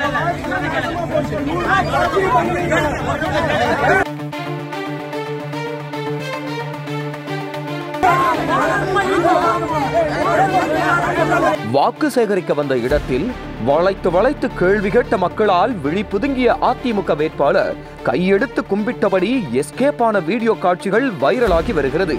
வாக்கு சேகரிக்க வந்த இடத்தில் வளைத்து வளைத்து கேள்வி கேட்ட மக்களால் விழி புதுங்கிய அதிமுக வேட்பாளர் கையெடுத்து கும்பிட்டபடி எஸ்கேப் ஆன வீடியோ காட்சிகள் வைரலாகி வருகிறது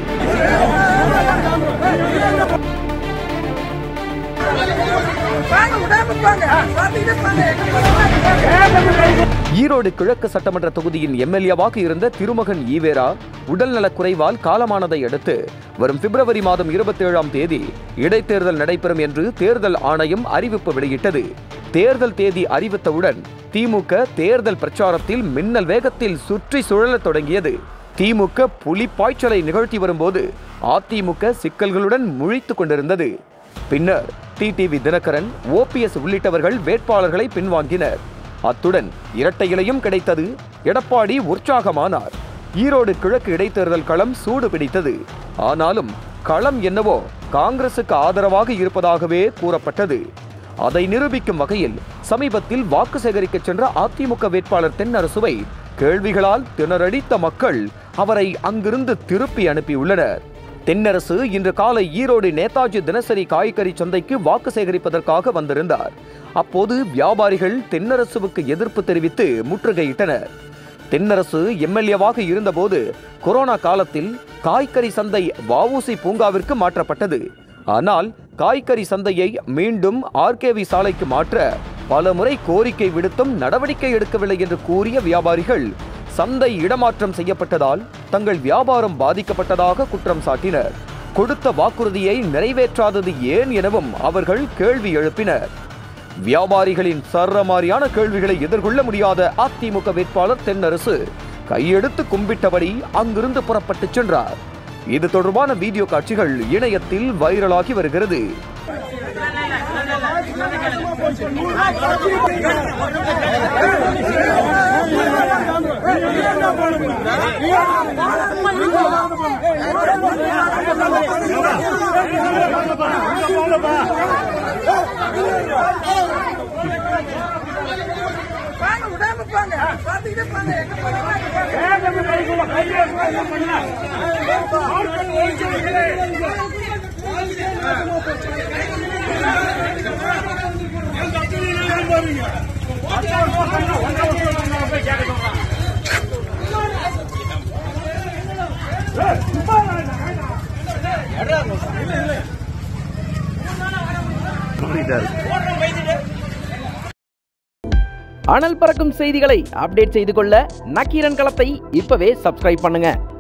ஈரோடு கிழக்கு சட்டமன்ற தொகுதியின் எம்எல்ஏவாக இருந்த திருமகன் ஈவேரா உடல்நலக் குறைவால் காலமானதை அடுத்து வரும் பிப்ரவரி மாதம் இருபத்தி ஏழாம் தேதி இடைத்தேர்தல் நடைபெறும் என்று தேர்தல் ஆணையம் அறிவிப்பு வெளியிட்டது தேர்தல் தேதி அறிவித்தவுடன் திமுக தேர்தல் பிரச்சாரத்தில் மின்னல் வேகத்தில் சுற்றி சுழலத் தொடங்கியது திமுக புலிப்பாய்ச்சலை நிகழ்த்தி வரும்போது அதிமுக சிக்கல்களுடன் முழித்துக் கொண்டிருந்தது பின்னர் டிடிவி தினகரன் ஓபிஎஸ் உள்ளிட்டவர்கள் வேட்பாளர்களை பின்வாங்கினர் அத்துடன் இரட்டை இலையும் கிடைத்தது எடப்பாடி உற்சாகமானார் ஈரோடு கிழக்கு இடைத்தேர்தல் களம் சூடு பிடித்தது ஆனாலும் களம் என்னவோ காங்கிரசுக்கு ஆதரவாக இருப்பதாகவே கூறப்பட்டது அதை நிரூபிக்கும் வகையில் சமீபத்தில் வாக்கு சேகரிக்க சென்ற அதிமுக வேட்பாளர் தென்னரசுவை கேள்விகளால் திணறடித்த மக்கள் அவரை அங்கிருந்து திருப்பி அனுப்பியுள்ளனர் தென்னரசு இன்று காலை ஈரோடு நேதாஜி தினசரி காய்கறி சந்தைக்கு வாக்கு சேகரிப்பதற்காக வந்திருந்தார் அப்போது வியாபாரிகள் தென்னரசுவுக்கு எதிர்ப்பு தெரிவித்து முற்றுகையிட்டனர் தென்னரசு எம்எல்ஏவாக இருந்தபோது கொரோனா காலத்தில் காய்கறி சந்தை வஉசி பூங்காவிற்கு மாற்றப்பட்டது ஆனால் காய்கறி சந்தையை மீண்டும் ஆர்கேவி சாலைக்கு மாற்ற பல முறை கோரிக்கை விடுத்தும் நடவடிக்கை எடுக்கவில்லை என்று கூறிய வியாபாரிகள் சந்தை இடமாற்றம் செய்யப்பட்டதால் தங்கள் வியாபாரம் பாதிக்கப்பட்டதாக குற்றம் சாட்டினர் கொடுத்த வாக்குறுதியை நிறைவேற்றாதது ஏன் எனவும் அவர்கள் கேள்வி எழுப்பினர் வியாபாரிகளின் சரமாரியான கேள்விகளை எதிர்கொள்ள முடியாத அதிமுக வேட்பாளர் தென்னரசு கையெடுத்து கும்பிட்டபடி அங்கிருந்து புறப்பட்டுச் சென்றார் இது தொடர்பான வீடியோ காட்சிகள் இணையத்தில் வைரலாகி வருகிறது வாங்க விடாம போங்க பாத்துக்கிட்டே போங்க எங்க போறீங்க அனல் பறக்கும் செய்திகளை அப்டேட் செய்து கொள்ள நக்கீரன் களத்தை இப்பவே சப்ஸ்கிரைப் பண்ணுங்க